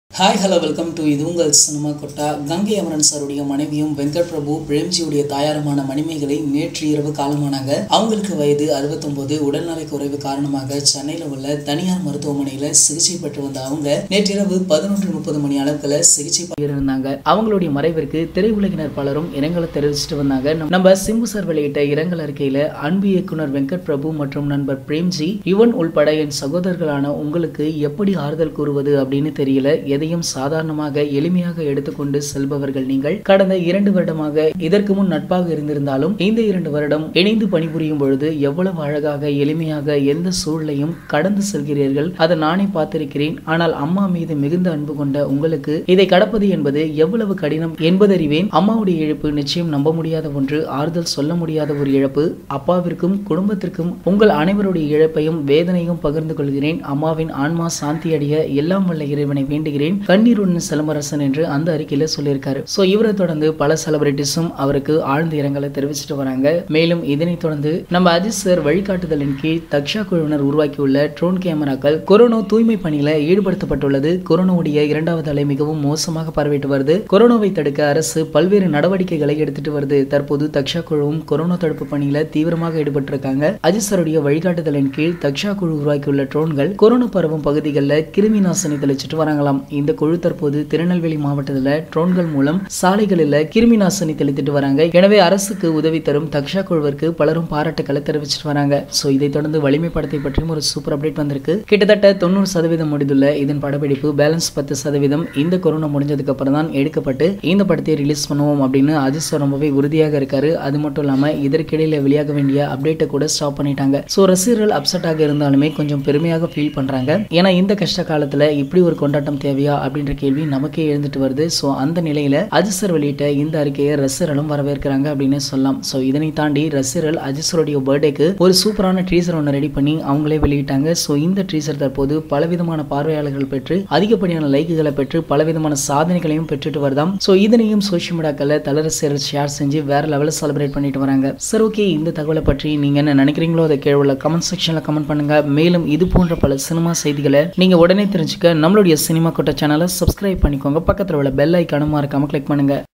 hi hello welcome to இது உங்கள் cinema கொட்டா கங்கை அமரன் சாருடைய மனைவியும் வெங்கட் பிரபு பிரேம்ஜியுடைய தாயாருமான மணிமேகலை நேற்று இரவு காலமானாங்க அவங்களுக்கு வயது அறுபத்தொன்பது உடல்நலை குறைவு காரணமாக சென்னையில் உள்ள தனியார் மருத்துவமனையில் சிகிச்சை பெற்று வந்த அவங்க நேற்றிரவு பதினொன்று முப்பது மணி அளவுக்குல சிகிச்சை இருந்தாங்க அவங்களுடைய மறைவிற்கு திரையுலகினர் பலரும் இரங்கலை தெரிவிச்சிட்டு வந்தாங்க நம்ம சிம்பு சார் வெளியிட்ட இரங்கல் அறிக்கையில அன்பு இயக்குனர் வெங்கட் பிரபு மற்றும் நண்பர் பிரேம்ஜி யுவன் உள்பட என் சகோதரர்களான உங்களுக்கு எப்படி ஆறுதல் கூறுவது அப்படின்னு தெரியல எதையும் சாதாரணமாக எளிமையாக எடுத்துக்கொண்டு செல்பவர்கள் நீங்கள் கடந்த இரண்டு வருடமாக இதற்கு முன் நட்பாக இருந்திருந்தாலும் இந்த இரண்டு வருடம் இணைந்து பணிபுரியும் பொழுது எவ்வளவு அழகாக எளிமையாக எந்த சூழலையும் கடந்து செல்கிறீர்கள் அதை நானே பார்த்திருக்கிறேன் ஆனால் அம்மா மீது மிகுந்த அன்பு கொண்ட உங்களுக்கு இதை கடப்பது என்பது எவ்வளவு கடினம் என்பதறிவேன் அம்மாவுடைய இழப்பு நிச்சயம் நம்ப முடியாத ஒன்று ஆறுதல் சொல்ல முடியாத ஒரு இழப்பு அப்பாவிற்கும் குடும்பத்திற்கும் உங்கள் அனைவருடைய இழப்பையும் வேதனையும் பகிர்ந்து கொள்கிறேன் அம்மாவின் ஆன்மா சாந்தி அடைய எல்லாம் வல்ல இறைவனை வேண்டுகிறேன் கண்ணீருடன் சிலம்பரசன் என்று அந்த அறிக்கையில சொல்லியிருக்காரு சோ இவரை தொடர்ந்து பல செலிபிரிட்டிஸும் அவருக்கு ஆழ்ந்த இரங்கலை தெரிவிச்சிட்டு வராங்க மேலும் இதனைத் தொடர்ந்து நம்ம அஜித் சார் வழிகாட்டுதலின் கீழ் தக்ஷா குழுவினர் உருவாக்கியுள்ள ட்ரோன் கேமராக்கள் கொரோனா தூய்மை பணியில ஈடுபடுத்தப்பட்டுள்ளது கொரோனாவுடைய இரண்டாவது அலை மிகவும் மோசமாக பரவிட்டு வருது கொரோனாவை தடுக்க அரசு பல்வேறு நடவடிக்கைகளை எடுத்துட்டு வருது தற்போது தக்ஷா குழுவும் கொரோனா தடுப்பு பணியில தீவிரமாக ஈடுபட்டிருக்காங்க அஜித் சாருடைய வழிகாட்டுதலின் கீழ் தக்ஷா குழு உருவாக்கியுள்ள ட்ரோன்கள் கொரோனா பரவும் பகுதிகளில் கிருமி நாசினி தெளிச்சிட்டு வராங்களாம் இந்த குழு தற்போது திருநெல்வேலி மாவட்டத்தில் ட்ரோன்கள் மூலம் சாலைகளில் கிருமி நாசினி தெளித்துட்டு வராங்க எனவே அரசுக்கு உதவி தரும் தக்ஷா குழுவிற்கு பலரும் பாராட்டுக்களை தெரிவிச்சிட்டு வராங்க ஸோ இதை தொடர்ந்து வலிமை படத்தை பற்றியும் ஒரு சூப்பர் அப்டேட் வந்திருக்கு கிட்டத்தட்ட தொண்ணூறு சதவீதம் முடிந்துள்ள இதன் படப்பிடிப்பு பேலன்ஸ் பத்து சதவீதம் இந்த கொரோனா முடிஞ்சதுக்கு அப்புறம் தான் எடுக்கப்பட்டு இந்த படத்தை ரிலீஸ் பண்ணுவோம் அப்படின்னு அஜித் சார் ரொம்பவே உறுதியாக இருக்காரு அது மட்டும் இல்லாம இதற்கிடையில வெளியாக வேண்டிய அப்டேட்டை கூட ஸ்டாப் பண்ணிட்டாங்க ஸோ ரசிகர்கள் அப்செட்டாக இருந்தாலுமே கொஞ்சம் பெருமையாக ஃபீல் பண்றாங்க ஏன்னா இந்த கஷ்ட காலத்துல இப்படி ஒரு கொண்டாட்டம் தேவையா அப்படின்ற கேள்வி நமக்கே எழுந்துட்டு வருது ஸோ அந்த நிலையில அஜித் சார் வெளியிட்ட இந்த அறிக்கையை ரசிகர்களும் வரவேற்கிறாங்க அப்படின்னு சொல்லலாம் ஸோ இதனை தாண்டி ரசிகர்கள் அஜித் சாருடைய பர்த்டேக்கு ஒரு சூப்பரான ட்ரீசர் ஒன்று ரெடி பண்ணி அவங்களே வெளியிட்டாங்க ஸோ இந்த ட்ரீசர் தற்போது பலவிதமான பார்வையாளர்கள் பெற்று அதிகப்படியான லைக்குகளை பெற்று பலவிதமான சாதனைகளையும் பெற்றுட்டு வருதாம் ஸோ இதனையும் சோஷியல் மீடியாக்களில் தலரசியர்கள் ஷேர் செஞ்சு வேற லெவலில் செலிப்ரேட் பண்ணிட்டு வராங்க சரி ஓகே இந்த தகவலை பற்றி நீங்க என்ன நினைக்கிறீங்களோ அதை கீழே உள்ள கமெண்ட் செக்ஷனில் கமெண்ட் பண்ணுங்க மேலும் இது போன்ற பல சினிமா செய்திகளை நீங்க உடனே தெரிஞ்சுக்க நம்மளுடைய சினிமா கொட்ட சேனலை சப்ஸ்கிரைப் பண்ணிக்கோங்க பக்கத்தில் உள்ள பெல் ஐக்கானும் மறக்காம கிளிக் பண்ணுங்க